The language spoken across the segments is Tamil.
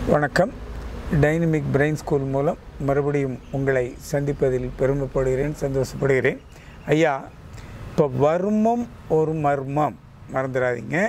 வணக்கம் டைனமிக் பிரெயின் ஸ்கூல் மூலம் மறுபடியும் உங்களை சந்திப்பதில் பெருமைப்படுகிறேன் சந்தோஷப்படுகிறேன் ஐயா இப்போ வர்மம் ஒரு மர்மம் மறந்துடாதீங்க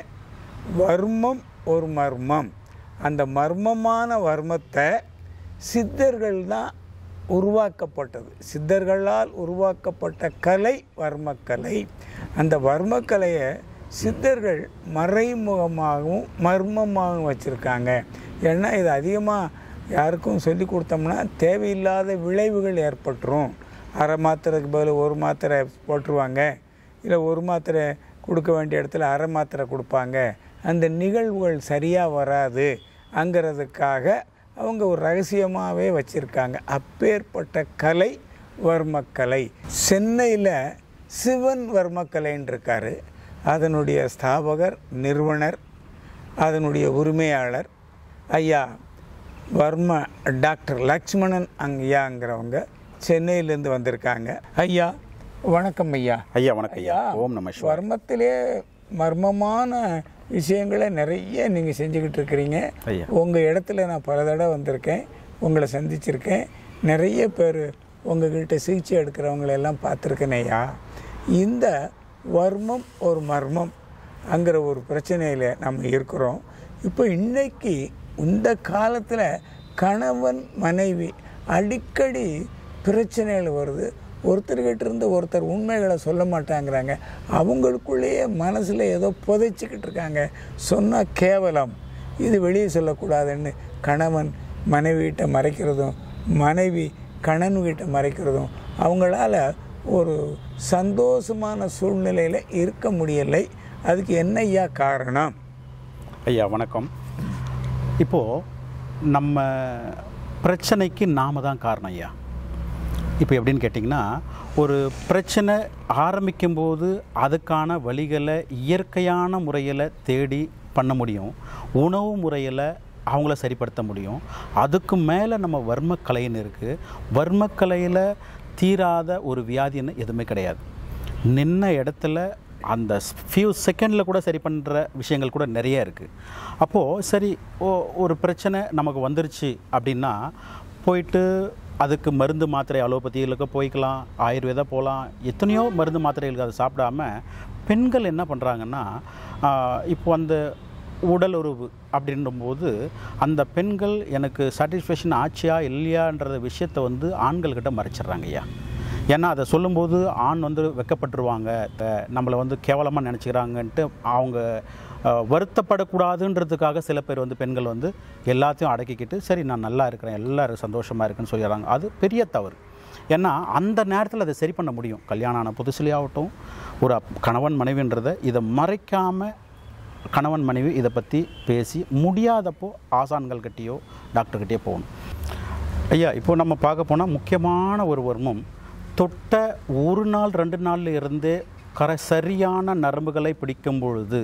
வர்மம் ஒரு மர்மம் அந்த மர்மமான வர்மத்தை சித்தர்கள் தான் உருவாக்கப்பட்டது சித்தர்களால் உருவாக்கப்பட்ட கலை வர்மக்கலை அந்த வர்மக்கலையை சித்தர்கள் மறைமுகமாகவும் மர்மமாகவும் வச்சுருக்காங்க ஏன்னா இது அதிகமாக யாருக்கும் சொல்லி கொடுத்தோம்னா தேவையில்லாத விளைவுகள் ஏற்பட்டுரும் அரை மாத்திரைக்கு பதில் ஒரு மாத்திரை போட்டுருவாங்க இல்லை ஒரு மாத்திரை கொடுக்க வேண்டிய இடத்துல அரை மாத்திரை கொடுப்பாங்க அந்த நிகழ்வுகள் சரியாக வராது அங்கிறதுக்காக அவங்க ஒரு ரகசியமாகவே வச்சுருக்காங்க அப்பேற்பட்ட கலை வர்மக்கலை சென்னையில் சிவன் வர்மக்கலைன்னு இருக்கார் அதனுடைய ஸ்தாபகர் நிறுவனர் அதனுடைய உரிமையாளர் ஐயா வர்ம டாக்டர் லக்ஷ்மணன் ஐயாங்கிறவங்க சென்னையிலேருந்து வந்திருக்காங்க ஐயா வணக்கம் ஐயா ஐயா வணக்கம் ஐயா ஓம் நம சிவாய வர்மத்திலே மர்மமான விஷயங்களை நிறைய நீங்கள் செஞ்சுக்கிட்டு இருக்கிறீங்க ஐயா. உங்கள் இடத்துல நான் பல தடவை வந்திருக்கேன் உங்களை சந்திச்சிருக்கேன் நிறைய பேர் உங்ககிட்ட சிகிச்சை எடுக்கிறவங்களை எல்லாம் பார்த்துருக்கேன் ஐயா இந்த வர்மம் ஒரு மர்மம் அங்கிற ஒரு பிரச்சனையில் நம்ம இருக்கிறோம் இப்போ இன்னைக்கு இந்த காலத்தில் கணவன் மனைவி அடிக்கடி பிரச்சனைகள் வருது ஒருத்தர்கிட்ட இருந்து ஒருத்தர் உண்மைகளை சொல்ல மாட்டாங்கிறாங்க அவங்களுக்குள்ளேயே மனசில் ஏதோ புதைச்சிக்கிட்டு இருக்காங்க சொன்னால் கேவலம் இது வெளியே சொல்லக்கூடாதுன்னு கணவன் மனைவிகிட்ட மறைக்கிறதும் மனைவி கணவன்கிட்ட மறைக்கிறதும் அவங்களால ஒரு சந்தோஷமான சூழ்நிலையில் இருக்க முடியலை அதுக்கு என்ன ஐயா காரணம் ஐயா வணக்கம் இப்போது நம்ம பிரச்சனைக்கு நாம தான் காரணம் ஐயா இப்போ எப்படின்னு கேட்டிங்கன்னா ஒரு பிரச்சனை ஆரம்பிக்கும்போது அதுக்கான வழிகளை இயற்கையான முறையில் தேடி பண்ண முடியும் உணவு முறையில் அவங்கள சரிப்படுத்த முடியும் அதுக்கு மேலே நம்ம வர்மக்கலைன்னு இருக்குது வர்மக்கலையில் தீராத ஒரு வியாதின்னு எதுவுமே கிடையாது நின்ன இடத்துல அந்த ஃபியூ செகண்டில் கூட சரி பண்ணுற விஷயங்கள் கூட நிறைய இருக்குது அப்போது சரி ஓ ஒரு பிரச்சனை நமக்கு வந்துருச்சு அப்படின்னா போயிட்டு அதுக்கு மருந்து மாத்திரை அலோபதிகளுக்கு போய்க்கலாம் ஆயுர்வேதா போகலாம் எத்தனையோ மருந்து மாத்திரைகளுக்கு அதை சாப்பிடாம பெண்கள் என்ன பண்ணுறாங்கன்னா இப்போ அந்த உடல் உறவு அப்படின்றபோது அந்த பெண்கள் எனக்கு சாட்டிஸ்ஃபேக்ஷன் ஆச்சியா இல்லையான்ற விஷயத்தை வந்து ஆண்கள்கிட்ட மறைச்சிடுறாங்க ஐயா ஏன்னா அதை சொல்லும்போது ஆண் வந்து வெக்கப்பட்டுருவாங்க த- நம்மளை வந்து கேவலமாக நினச்சிக்கிறாங்கன்ட்டு அவங்க அஹ், வருத்தப்படக்கூடாதுன்றதுக்காக சில பேர் வந்து பெண்கள் வந்து எல்லாத்தையும் அடக்கிக்கிட்டு சரி நான் நல்லா இருக்கிறேன் எல்லாரும் சந்தோஷமாக இருக்குன்னு சொல்லிடுறாங்க அது பெரிய தவறு ஏன்னா அந்த நேரத்தில் அதை சரி பண்ண முடியும் கல்யாணம் ஆன புதுசுலேயே ஆகட்டும் ஒரு அப்- கணவன் மனைவின்றதை இதை மறைக்காமல் கணவன் மனைவி இதை பற்றி பேசி முடியாதப்போ ஆசான்கள்கிட்டயோ டாக்டர்கிட்டயோ போகணும் ஐயா இப்போ நம்ம பார்க்க போனால் முக்கியமான ஒரு வர்மம் தொட்ட ஒரு நாள் ரெண்டு நாள்ல இருந்தே கர சரியான நரம்புகளை பிடிக்கும் பொழுது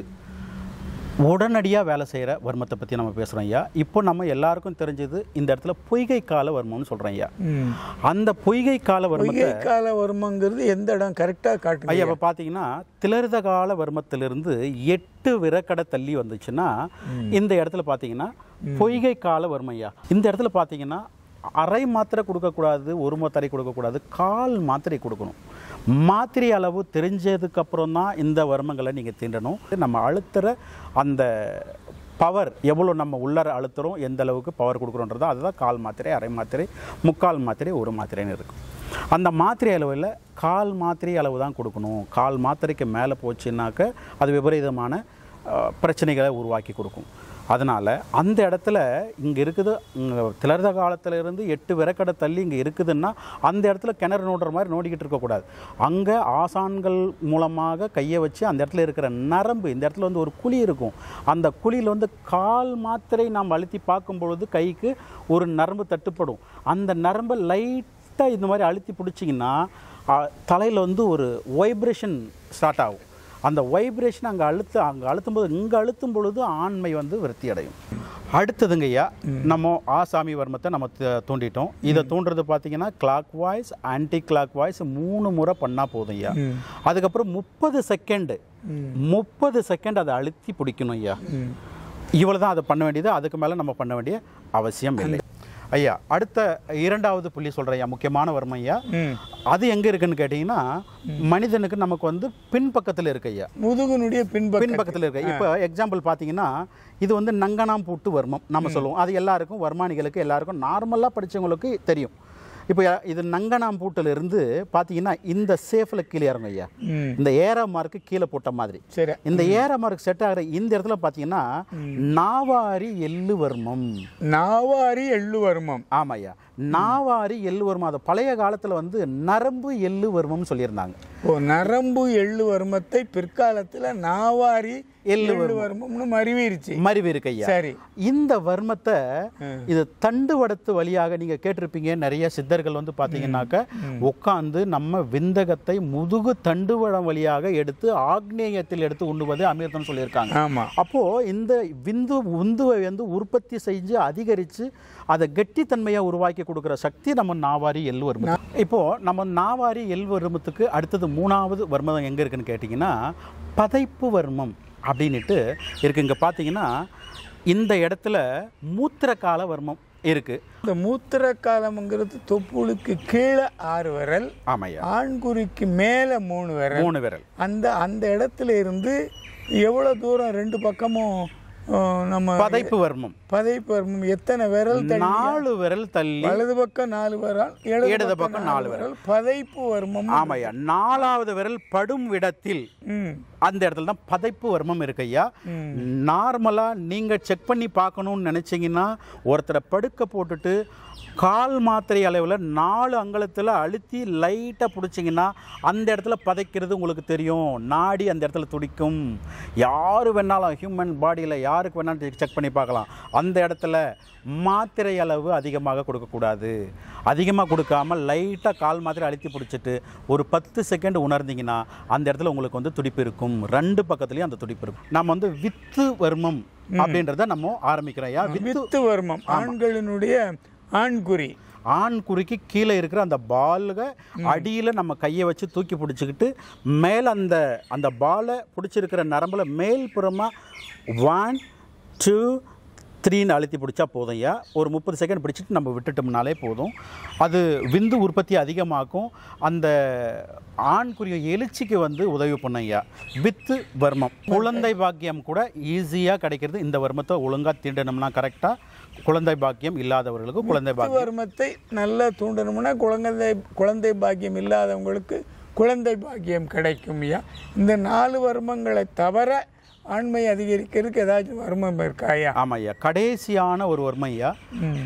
உடனடியாக வேலை செய்கிற வர்மத்தை பற்றி நம்ம பேசுகிறோம் ஐயா இப்போ நம்ம எல்லாருக்கும் தெரிஞ்சது இந்த இடத்துல பொய்கை கால வர்மம்னு சொல்கிறோம் ஐயா ம். அந்த பொய்கை கால வர்மத்தை பொய்கை கால வருமங்கிறது எந்த இடம் கரெக்டாக காட்டுங்க ஐயா இப்போ பார்த்தீங்கன்னா திலரித கால வர்மத்திலிருந்து எட்டு விரக்கடை தள்ளி வந்துச்சுன்னா இந்த இடத்துல பார்த்தீங்கன்னா பொய்கை கால வர்மம் ஐயா இந்த இடத்துல பார்த்தீங்கன்னா அரை மாத்திரை கொடுக்கக்கூடாது ஒரு மாத்திரை கொடுக்கக்கூடாது கால் மாத்திரை கொடுக்கணும் மாத்திரை அளவு தெரிஞ்சதுக்கு அப்புறம் தான் இந்த வர்மங்களை நீங்கள் தீண்டணும் நம்ம அழுத்துற அந்த பவர் எவ்வளோ நம்ம உள்ளார அழுத்துறோம் எந்த அளவுக்கு பவர் கொடுக்குறோன்றதோ அதுதான் கால் மாத்திரை அரை மாத்திரை முக்கால் மாத்திரை ஒரு மாத்திரைன்னு இருக்கும் அந்த மாத்திரை அளவில் கால் மாத்திரை அளவு தான் கொடுக்கணும் கால் மாத்திரைக்கு மேலே போச்சுன்னாக்க அது விபரீதமான அஹ், பிரச்சனைகளை உருவாக்கி கொடுக்கும் அதனால் அந்த இடத்துல இங்கே இருக்குது இங்க திலர்த காலத்துல இருந்து எட்டு விரக்கடை தள்ளி இங்கே இருக்குதுன்னா அந்த இடத்துல கிணறு நோண்டுற மாதிரி நோண்டிக்கிட்டு இருக்கக்கூடாது அங்கே ஆசான்கள் மூலமாக கையை வச்சு அந்த இடத்துல இருக்கிற நரம்பு இந்த இடத்துல வந்து ஒரு குழி இருக்கும் அந்த குழியில் வந்து கால் மாத்திரை நாம் அழுத்தி பார்க்கும் பொழுது கைக்கு ஒரு நரம்பு தட்டுப்படும் அந்த நரம்பை லைட்டாக இந்த மாதிரி அழுத்தி பிடிச்சிங்கன்னா தலையில் வந்து ஒரு வைப்ரேஷன் ஸ்டார்ட் ஆகும் அந்த வைப்ரேஷன் அங்கே அழுத்த அங்கே அழுத்தும் போது இங்கே அழுத்தும் பொழுது ஆண்மை வந்து விருத்தி அடையும் அடுத்ததுங்க ஐயா நம்ம ஆசாமி வர்மத்தை நம்ம த- தூண்டிட்டோம் இதை தூண்டுறது பார்த்தீங்கன்னா clockwise anticlockwise மூணு முறை பண்ணால் போதும் ஐயா அதுக்கப்புறம் முப்பது செகண்டு முப்பது செகண்ட் அதை அழுத்தி பிடிக்கணும் ஐயா இவ்வளோ தான் அதை பண்ண வேண்டியது அதுக்கு மேலே நம்ம பண்ண வேண்டிய அவசியம் இல்லை ஐயா அடுத்த இரண்டாவது புள்ளி சொல்கிறேன் ஐயா முக்கியமான வர்மம் ஐயா ம் அது எங்கே இருக்குன்னு கேட்டிங்கன்னா மனிதனுக்கு நமக்கு வந்து பின்பக்கத்தில் இருக்கு ஐயா முதுகுனுடைய பின்பக்கம் பின்பக்கத்தில் இருக்கு இப்போ எக்ஸாம்பிள் பார்த்தீங்கன்னா இது வந்து நங்கனாம் பூட்டு வர்மம் நம்ம சொல்லுவோம் அது எல்லாருக்கும் வர்மானிகளுக்கு எல்லாருக்கும் நார்மலாக படிச்சவங்களுக்கு தெரியும் இப்போ இது நங்கனாம் பூட்டில் இருந்து பார்த்தீங்கன்னா இந்த சேஃபில் கீழே இறங்கும் ஐயா ம் இந்த ஏரோ மார்க்கு கீழே போட்ட மாதிரி சரி இந்த ஏரோ மார்க் செட் ஆகிற இந்த இடத்துல பார்த்தீங்கன்னா நாவாரி எள்ளு வர்மம் நாவாரி எள்ளு வருமம் ஆமாய்யா நாவாரி எள்ளு வர்மம் அது பழைய காலத்தில் வந்து நரம்பு எள்ளு வர்மம்னு சொல்லியிருந்தாங்க ஓ நரம்பு எள்ளு வருமத்தை பிற்காலத்துல நாவாரி எள்ளு எள்ளு வருமம்னு மருவிருச்சு மருவி இருக்கு ஐயா சரி இந்த வர்மத்தை இது தண்டு வடத்து வழியாக நீங்க கேட்டிருப்பீங்க நிறைய சித்தர்கள் வந்து பாத்தீங்கன்னாக்க உட்காந்து நம்ம விந்தகத்தை முதுகு தண்டுவடம் வழியாக எடுத்து ஆக்னேயத்தில் எடுத்து உண்ணுவது அமிர்தம் சொல்லியிருக்காங்க ஆமா அப்போ இந்த விந்து உந்துவை வந்து உற்பத்தி செஞ்சு அதிகரிச்சு அதை கெட்டித்தன்மையை உருவாக்கி கொடுக்குற சக்தி நம்ம நாவாரி எள் வர்மம் இப்போ நம்ம நாவாரி எள் வர்மத்துக்கு அடுத்தது மூணாவது வர்மம் எங்க இருக்குன்னு கேட்டிங்கன்னா பதைப்பு வர்மம் அப்படின்னுட்டு இருக்கு இங்க பார்த்தீங்கன்னா இந்த இடத்துல மூத்திரக்கால வர்மம் இருக்கு இந்த மூத்திர காலம்ங்கிறது தொப்புளுக்கு கீழே ஆறு விரல் ஆமாய்யா ஆண்குறிக்கு மேல மூணு விரல் மூணு விரல் அந்த அந்த இடத்துல இருந்து எவ்வளவு தூரம் ரெண்டு பக்கமும் அஹ், நம்ம பதைப்பு வர்மம் பதைப்பு வர்மம் எத்தனை விரல் தள்ளி நாலு விரல் தள்ளி வலது பக்கம் நாலு விரல் இடது பக்கம் நாலு விரல். பதைப்பு வர்மம் ஆமாய்யா நாலாவது விரல் படும் இடத்தில் ம் அந்த இடத்துல தான் பதைப்பு வர்மம் இருக்கு ஐயா நார்மலாக நீங்கள் செக் பண்ணி பார்க்கணும்னு நினச்சிங்கன்னா ஒருத்தரை படுக்க போட்டுட்டு கால் மாத்திரை அளவில் நாலு அங்கலத்தில் அழுத்தி லைட்டாக பிடிச்சிங்கன்னா அந்த இடத்துல பதைக்கிறது உங்களுக்கு தெரியும் நாடி அந்த இடத்துல துடிக்கும் யார் வேணாலும் ஹியூமன் பாடியில் யாருக்கு வேணாலும் செக் பண்ணி பார்க்கலாம் அந்த இடத்துல மாத்திரை அளவு அதிகமாக கொடுக்கக்கூடாது அதிகமாக கொடுக்காம லைட்டாக கால் மாத்திரை அழுத்தி பிடிச்சிட்டு ஒரு பத்து செகண்ட் உணர்ந்தீங்கன்னா அந்த இடத்துல உங்களுக்கு வந்து துடிப்பு இருக்கும் ரெண்டு பக்கத்துலேயும் அந்த துடிப்பு இருக்கும் நம்ம வந்து வித்து வர்மம் அப்படின்றத நம்ம ஆரம்பிக்கிறோம் ஐயா வித்து வித்து வர்மம் ஆண்களினுடைய ஆண்குறி ஆண் குறிக்கு கீழே இருக்கிற அந்த பாலுக அடியில் நம்ம கையை வச்சு தூக்கி பிடிச்சிக்கிட்டு மேலே அந்த அந்த பாலை பிடிச்சிருக்கிற நரம்புல மேல் புறமாக ஒன் டூ த்ரீன்னு அழுத்தி பிடிச்சா போதும் ஐயா ஒரு முப்பது செகண்ட் பிடிச்சிட்டு நம்ம விட்டுட்டோம்னாலே போதும் அது விந்து உற்பத்தி அதிகமாக்கும் அந்த ஆண்குரிய எழுச்சிக்கு வந்து உதவி பண்ணும் ஐயா வித்து வர்மம் குழந்தை பாக்கியம் கூட ஈஸியாக கிடைக்கிறது இந்த வர்மத்தை ஒழுங்காக தீண்டணும்னா கரெக்டாக குழந்தை பாக்கியம் இல்லாதவர்களுக்கு குழந்தை வித்து பாக்கியம் வர்மத்தை நல்லா தூண்டணும்னா குழந்தை குழந்தை பாக்கியம் இல்லாதவங்களுக்கு குழந்தை பாக்கியம் கிடைக்கும் ஐயா இந்த நாலு வர்மங்களை தவிர ஆண்மை அதிகரிக்கிறதுக்கு ஏதாச்சும் வர்மம் இருக்கா ஐயா ஆமாம் ஐயா கடைசியான ஒரு வர்மம் ஐயா ம்.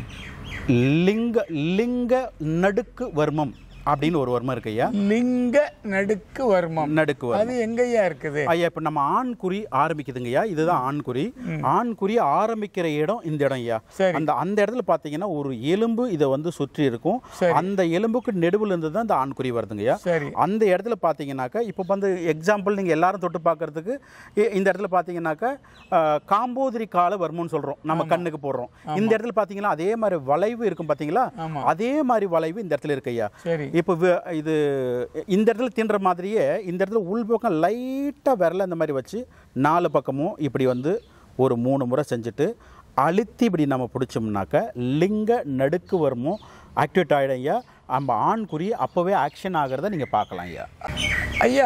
லிங்க லிங்க நடுக்கு வர்மம் அப்படின்னு ஒரு வர்மம் இருக்கு ஐயா லிங்க நடுக்கு வர்மம் நடுக்கு வர்மம் அது எங்கய்யா இருக்குது ஐயா இப்போ நம்ம ஆண் குறி ஆரம்பிக்குதுங்கய்யா இதுதான் ஆண் குறி ஆண் குறி ஆரம்பிக்கிற இடம் இந்த இடம் ஐயா சரி. அந்த அந்த இடத்துல பார்த்தீங்கன்னா ஒரு எலும்பு இதை வந்து சுற்றி இருக்கும் சரி. அந்த எலும்புக்கு நெடுவில் இருந்து தான் இந்த ஆண் குறி வருதுங்கய்யா சரி அந்த இடத்துல பார்த்தீங்கன்னாக்கா இப்போ வந்து எக்ஸாம்பிள் நீங்கள் எல்லாரும் தொட்டு பார்க்கறதுக்கு இ- இந்த இடத்துல பார்த்தீங்கன்னாக்கா அஹ், காம்போதிரி கால வர்மம்னு சொல்கிறோம் நம்ம கண்ணுக்கு போடுறோம் இந்த இடத்துல பார்த்தீங்கன்னா அதே மாதிரி வளைவு இருக்கும் பார்த்தீங்களா ஆமா. அதே மாதிரி வளைவு இந்த இடத்துல இருக்கு ஐயா சரி இப்போ வி- இது இந்த இடத்துல தின்ற மாதிரியே இந்த இடத்துல உள்பக்கம் லைட்டாக விரல இந்த மாதிரி வச்சு நாலு பக்கமும் இப்படி வந்து ஒரு மூணு முறை செஞ்சுட்டு அழுத்தி இப்படி நம்ம பிடிச்சோம்னாக்க லிங்க நடுக்கு வருமோ ஆக்டிவேட் ஆகிடும் ஐயா நம்ம ஆண் குறி அப்போவே ஆக்ஷன் ஆகிறத நீங்கள் பார்க்கலாம் ஐயா ஐயா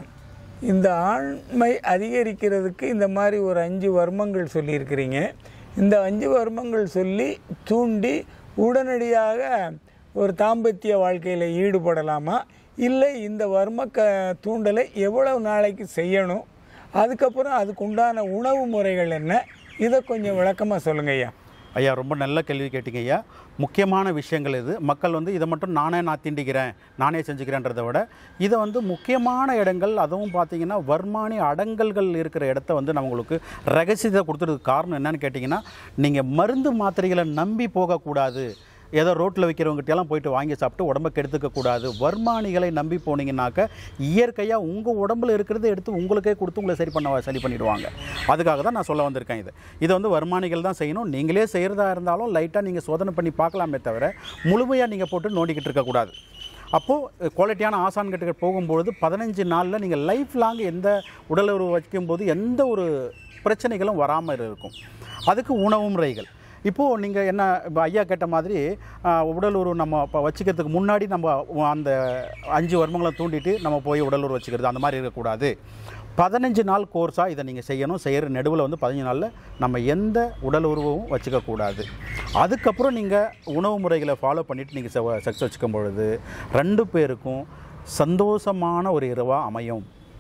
இந்த ஆண்மை அதிகரிக்கிறதுக்கு இந்த மாதிரி ஒரு அஞ்சு வர்மங்கள் சொல்லியிருக்கிறீங்க இந்த அஞ்சு வர்மங்கள் சொல்லி தூண்டி உடனடியாக ஒரு தாம்பத்திய வாழ்க்கையில் ஈடுபடலாமா இல்லை இந்த வர்ம க தூண்டலை எவ்வளவு நாளைக்கு செய்யணும் அதுக்கப்புறம் அதுக்கு உண்டான உணவு முறைகள் என்ன இதை கொஞ்சம் விளக்கமாக சொல்லுங்க ஐயா ஐயா ரொம்ப நல்ல கேள்வி கேட்டீங்க ஐயா முக்கியமான விஷயங்கள் இது மக்கள் வந்து இதை மட்டும் நானே நான் திண்டிக்கிறேன் நானே செஞ்சுக்கிறேன்றதை விட இதை வந்து முக்கியமான இடங்கள் அதுவும் பார்த்தீங்கன்னா வர்மானி அடங்கல்கள் இருக்கிற இடத்த வந்து நான் உங்களுக்கு ரகசியத்தை கொடுத்துறதுக்கு காரணம் என்னன்னு கேட்டிங்கன்னா நீங்கள் மருந்து மாத்திரைகளை நம்பி போகக்கூடாது ஏதோ ரோட்டில் விற்கிறவங்ககிட்டலாம் போயிட்டு வாங்கி சாப்பிட்டு உடம்ப கெடுத்துக்க கூடாது வர்மானிகளை நம்பி போனீங்கன்னாக்க இயற்கையாக உங்கள் உடம்புல இருக்கிறத எடுத்து உங்களுக்கே கொடுத்து உங்களை சரி பண்ண சரி பண்ணிடுவாங்க அதுக்காக தான் நான் சொல்ல வந்திருக்கேன் இது இதை வந்து வர்மானிகள் தான் செய்யணும் நீங்களே செய்கிறதா இருந்தாலும் லைட்டாக நீங்கள் சோதனை பண்ணி பார்க்கலாமே தவிர முழுமையாக நீங்கள் போட்டு நோண்டிக்கிட்டு இருக்கக்கூடாது அப்போது குவாலிட்டியான ஆசான்கிட்ட போகும்பொழுது பதினஞ்சு நாளில் நீங்கள் லைஃப் லாங் எந்த உடல் உறவு வைக்கும்போது எந்த ஒரு பிரச்சனைகளும் வராமல் இருக்கும் அதுக்கு உணவு முறைகள் இப்போது நீங்கள் என்ன இப்போ ஐயா கேட்ட மாதிரி ஆஹ், உடல் உறவு நம்ம இப்போ வச்சுக்கிறதுக்கு முன்னாடி நம்ம அந்த அஞ்சு வர்மங்களை தூண்டிட்டு நம்ம போய் உடல் உறவு வச்சுக்கிறது அந்த மாதிரி இருக்கக்கூடாது பதினஞ்சு நாள் கோர்ஸாக இதை நீங்கள் செய்யணும் செய்கிற நடுவில் வந்து பதினஞ்சு நாளில் நம்ம எந்த உடல் உருவமும் வச்சுக்கக்கூடாது அதுக்கப்புறம் நீங்கள் உணவு முறைகளை ஃபாலோ பண்ணிவிட்டு நீங்கள் செக்ஸ் வச்சுக்கும் பொழுது ரெண்டு பேருக்கும் சந்தோஷமான ஒரு இரவாக அமையும்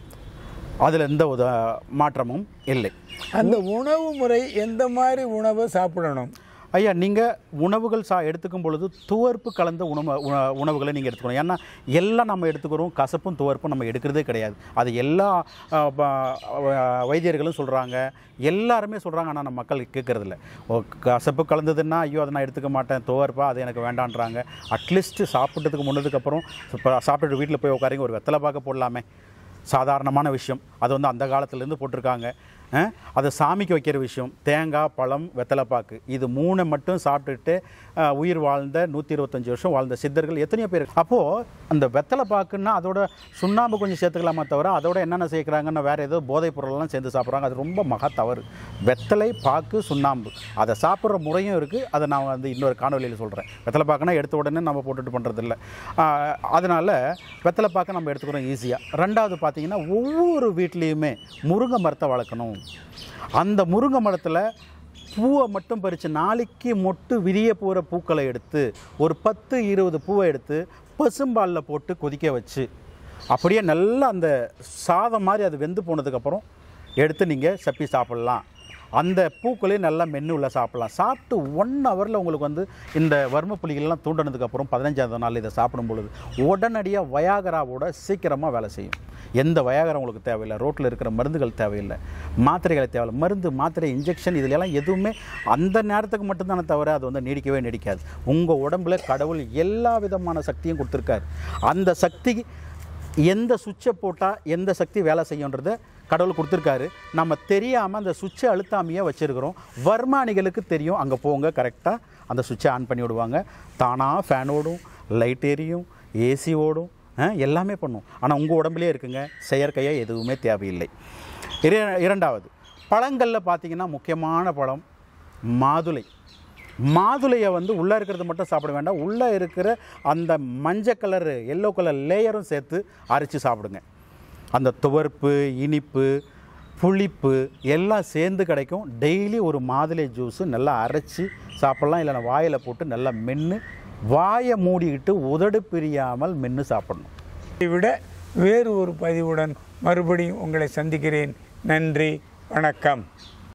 அதில் எந்த உத மாற்றமும் இல்லை அந்த உணவு முறை எந்த மாதிரி உணவை சாப்பிடணும் ஐயா நீங்கள் உணவுகள் சா எடுத்துக்கும் பொழுது துவர்ப்பு கலந்த உணவு உண- உணவுகளை நீங்கள் எடுத்துக்கணும் ஏன்னா எல்லாம் நம்ம எடுத்துக்கிறோம் கசப்பும் துவர்ப்பும் நம்ம எடுக்கிறதே கிடையாது அது எல்லா ஆ, ப- ஆ, வைத்தியர்களும் சொல்கிறாங்க எல்லாருமே சொல்கிறாங்க ஆனால் நம்ம மக்கள் கேட்குறதில்ல ஓ கசப்பு கலந்ததுன்னா ஐயோ அதை நான் எடுத்துக்க மாட்டேன் துவர்ப்பா அது எனக்கு வேண்டான்றாங்க அட்லீஸ்ட் சாப்பிட்டதுக்கு முன்னதுக்கப்புறம் இப்போ சாப்பிட்டுட்டு வீட்டில் போய் உட்காரிங்க ஒரு வெத்தலை பார்க்க போடலாமே சாதாரணமான விஷயம் அது வந்து அந்த காலத்துலேருந்து போட்டிருக்காங்க அஹ், அதை சாமிக்கு வைக்கிற விஷயம் தேங்காய் பழம் வெத்தலைப்பாக்கு இது மூணை மட்டும் சாப்பிட்டுட்டு அஹ், உயிர் வாழ்ந்த நூற்றி இருபத்தஞ்சி வருஷம் வாழ்ந்த சித்தர்கள் எத்தனையோ பேர் அப்போது அந்த வெத்தலைப்பாக்குன்னா அதோட சுண்ணாம்பு கொஞ்சம் சேர்த்துக்கலாமா தவிர அதோட என்னென்ன சேர்க்குறாங்கன்னா வேறு ஏதோ போதைப் பொருளெல்லாம் சேர்ந்து சாப்பிட்றாங்க அது ரொம்ப மகா தவறு வெத்தலை பாக்கு சுண்ணாம்பு அதை சாப்பிட்ற முறையும் இருக்குது அதை நான் வந்து இன்னொரு காணொலியில் சொல்கிறேன் வெத்தலை பாக்குனா எடுத்த உடனே நம்ம போட்டுட்டு பண்ணுறதில்ல அதனால் வெத்தலை பாக்க நம்ம எடுத்துக்கிறோம் ஈஸியாக ரெண்டாவது பார்த்தீங்கன்னா ஒவ்வொரு வீட்லேயுமே முருங்கை மரத்தை வளர்க்கணும் அந்த முருங்கை மரத்தில் பூவை மட்டும் பறித்து நாளைக்கு மொட்டு விரிய போகிற பூக்களை எடுத்து ஒரு பத்து இருபது பூவை எடுத்து பசும்பாலில் போட்டு கொதிக்க வச்சு அப்படியே நல்லா அந்த சாதம் மாதிரி அது வெந்து போனதுக்கப்புறம் எடுத்து நீங்கள் சப்பி சாப்பிட்லாம் அந்த பூக்களையும் நல்லா மென்று உள்ள சாப்பிடலாம் சாப்பிட்டு ஒன் ஹவரில் உங்களுக்கு வந்து இந்த வர்ம புலிகள்லாம் தூண்டினதுக்கப்புறம் பதினஞ்சாவது நாள் இதை சாப்பிடும் பொழுது உடனடியாக வயாகராவோட சீக்கிரமாக வேலை செய்யும் எந்த வயாகரம் உங்களுக்கு தேவையில்லை ரோட்டில் இருக்கிற மருந்துகள் தேவையில்லை மாத்திரைகளை தேவையில்லை மருந்து மாத்திரை இன்ஜெக்ஷன் இதுலலாம் எதுவுமே அந்த நேரத்துக்கு மட்டும்தானே தவிர அது வந்து நீடிக்கவே நீடிக்காது உங்கள் உடம்புல கடவுள் எல்லா விதமான சக்தியும் கொடுத்துருக்காரு அந்த சக்தி எந்த சுவிட்சை போட்டால் எந்த சக்தி வேலை செய்யுன்றதை கடவுள் கொடுத்துருக்காரு நம்ம தெரியாமல் அந்த சுவிட்சை அழுத்தாமையே வச்சுருக்கிறோம் வர்மானிகளுக்கு தெரியும் அங்கே போங்க கரெக்டாக அந்த சுவிட்சை ஆன் பண்ணி விடுவாங்க தானாக ஃபேன் ஓடும் லைட் எரியும் ஏசி ஓடும் ஆ, எல்லாமே பண்ணும் ஆனால் உங்கள் உடம்புலே இருக்குங்க செயற்கையாக எதுவுமே தேவையில்லை இர- இரண்டாவது பழங்களில் பார்த்தீங்கன்னா முக்கியமான பழம் மாதுளை மாதுளையை வந்து உள்ளே இருக்கிறது மட்டும் சாப்பிட வேண்டாம் உள்ளே இருக்கிற அந்த மஞ்சள் கலர் எல்லோ கலர் லேயரும் சேர்த்து அரைச்சி சாப்பிடுங்க அந்த துவர்ப்பு இனிப்பு புளிப்பு எல்லாம் சேர்ந்து கிடைக்கும் டெய்லி ஒரு மாதுளை ஜூஸு நல்லா அரைச்சி சாப்பிட்லாம் இல்லைன்னா வாயில் போட்டு நல்லா மென்று வாயை மூடிக்கிட்டு உதடு பிரியாமல் மென்று சாப்பிடணும் இதை விட வேறு ஒரு பதிவுடன் மறுபடியும் உங்களை சந்திக்கிறேன் நன்றி வணக்கம்